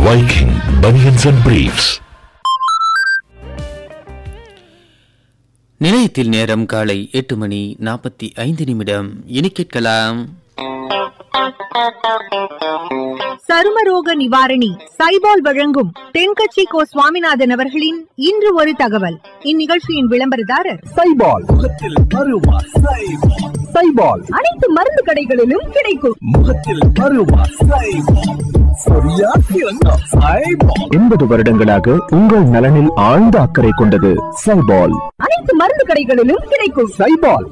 Viking Bunions and Briefs. நிலையத்தில் நேரம் காலை எட்டு மணி நாற்பத்தி ஐந்து நிமிடம் இனி கேட்கலாம் சருமரோக நிவாரணி சைபால் வழங்கும் தென்கட்சி கோ சுவாமிநாதன் அவர்களின் இன்று ஒரு தகவல் இந்நிகழ்ச்சியின் விளம்பரதாரர் சைபால் முகத்தில் பருவா சைபால் சைபால் அனைத்து மருந்து கடைகளிலும் கிடைக்கும் முகத்தில் பருவா சைபால் சரியா சிறந்த சைபால் எண்பது வருடங்களாக உங்கள் நலனில் ஆழ்ந்த அக்கறை கொண்டது சைபால் அனைத்து மருந்து கடைகளிலும் கிடைக்கும் சைபால்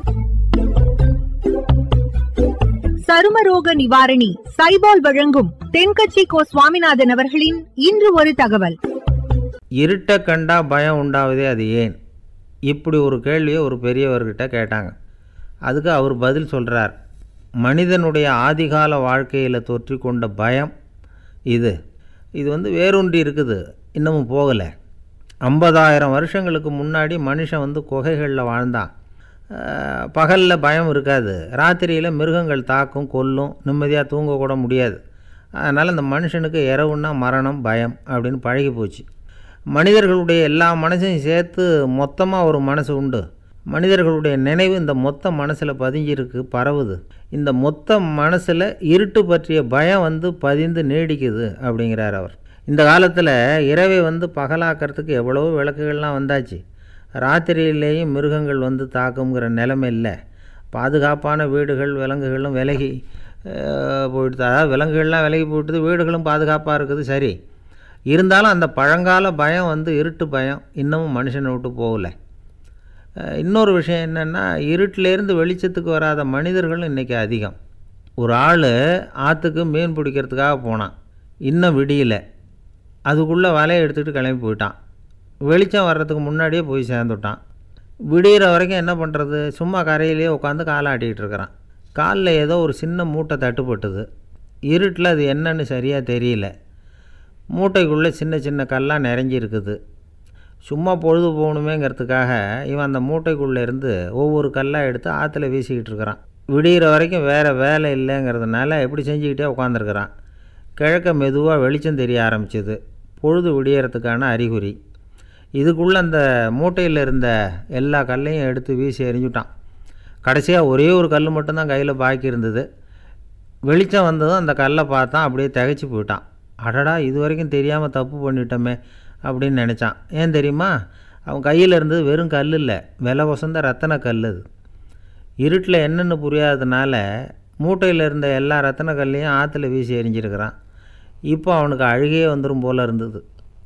சருமரோக நிவாரணி சைபால் வழங்கும் தென்கட்சி கோ சுவாமிநாதன் அவர்களின் இன்று ஒரு தகவல் இருட்ட கண்டா பயம் உண்டாவதே அது ஏன் இப்படி ஒரு கேள்வியை ஒரு பெரியவர்கிட்ட கேட்டாங்க அதுக்கு அவர் பதில் சொல்கிறார் மனிதனுடைய ஆதிகால வாழ்க்கையில் தொற்றி கொண்ட பயம் இது இது வந்து வேரூன்றி இருக்குது இன்னமும் போகலை ஐம்பதாயிரம் வருஷங்களுக்கு முன்னாடி மனுஷன் வந்து குகைகளில் வாழ்ந்தான் பகலில் பயம் இருக்காது ராத்திரியில் மிருகங்கள் தாக்கும் கொல்லும் நிம்மதியாக தூங்கக்கூட முடியாது அதனால் இந்த மனுஷனுக்கு இரவுன்னா மரணம் பயம் அப்படின்னு பழகி போச்சு மனிதர்களுடைய எல்லா மனசையும் சேர்த்து மொத்தமாக ஒரு மனசு உண்டு மனிதர்களுடைய நினைவு இந்த மொத்த மனசில் பதிஞ்சிருக்கு பரவுது இந்த மொத்த மனசில் இருட்டு பற்றிய பயம் வந்து பதிந்து நீடிக்குது அப்படிங்கிறார் அவர் இந்த காலத்தில் இரவை வந்து பகலாக்கிறதுக்கு எவ்வளவோ விளக்குகள்லாம் வந்தாச்சு ராத்திரியிலேயும் மிருகங்கள் வந்து தாக்குங்கிற நிலைமை இல்லை பாதுகாப்பான வீடுகள் விலங்குகளும் விலகி அஹ், போயிடுது அதாவது விலங்குகள்லாம் விலகி போயிட்டுது வீடுகளும் பாதுகாப்பாக இருக்குது சரி இருந்தாலும் அந்த பழங்கால பயம் வந்து இருட்டு பயம் இன்னமும் மனுஷனை விட்டு போகலை அஹ், இன்னொரு விஷயம் என்னென்னா இருட்டிலேருந்து வெளிச்சத்துக்கு வராத மனிதர்களும் இன்றைக்கி அதிகம் ஒரு ஆள் ஆற்றுக்கு மீன் பிடிக்கிறதுக்காக போனான் இன்னும் விடியல அதுக்குள்ளே வலையை எடுத்துக்கிட்டு கிளம்பி போயிட்டான் வெளிச்சம் வர்றதுக்கு முன்னாடியே போய் சேர்ந்துட்டான் விடிகிற வரைக்கும் என்ன பண்ணுறது சும்மா கரையிலேயே உட்காந்து காலை ஆட்டிக்கிட்டு இருக்கிறான் காலில் ஏதோ ஒரு சின்ன மூட்டை தட்டுப்பட்டுது இருட்டில் அது என்னன்னு சரியாக தெரியல மூட்டைக்குள்ளே சின்ன சின்ன கல்லாக நிறைஞ்சிருக்குது சும்மா பொழுது போகணுமேங்கிறதுக்காக இவன் அந்த மூட்டைக்குள்ளே இருந்து ஒவ்வொரு கல்லாக எடுத்து ஆற்றுல வீசிக்கிட்டு இருக்கிறான் விடிகிற வரைக்கும் வேறு வேலை இல்லைங்கிறதுனால எப்படி செஞ்சுக்கிட்டே உட்காந்துருக்கிறான் கிழக்க மெதுவாக வெளிச்சம் தெரிய ஆரம்பிச்சது பொழுது விடியறதுக்கான அறிகுறி இதுக்குள்ளே அந்த மூட்டையில் இருந்த எல்லா கல்லையும் எடுத்து வீசி எறிஞ்சுட்டான் கடைசியாக ஒரே ஒரு கல் மட்டும்தான் கையில் பாக்கி இருந்தது வெளிச்சம் வந்ததும் அந்த கல்லை பார்த்தான் அப்படியே திகைச்சு போயிட்டான் அடடா இது வரைக்கும் தெரியாமல் தப்பு பண்ணிட்டோமே அப்படின்னு நினச்சான் ஏன் தெரியுமா அவன் கையில் இருந்தது வெறும் கல் இல்லை விலை வசந்த ரத்தன கல் அது இருட்டில் என்னென்னு புரியாததுனால மூட்டையில் இருந்த எல்லா ரத்தன கல்லையும் ஆற்றுல வீசி எறிஞ்சிருக்கிறான் இப்போ அவனுக்கு அழுகையே வந்துடும் போல இருந்தது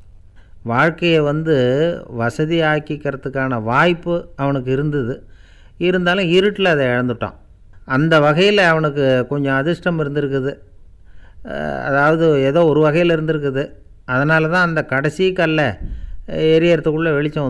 வாழ்க்கையை வந்து வசதி ஆக்கிக்கிறதுக்கான வாய்ப்பு அவனுக்கு இருந்தது இருந்தாலும் இருட்டில் அதை இழந்துட்டான் அந்த வகையில் அவனுக்கு கொஞ்சம் அதிர்ஷ்டம் இருந்திருக்குது அஹ் அதாவது ஏதோ ஒரு வகையில் இருந்திருக்குது அதனால தான் அந்த கடைசி கல்லை எரியறதுக்குள்ளே வெளிச்சம்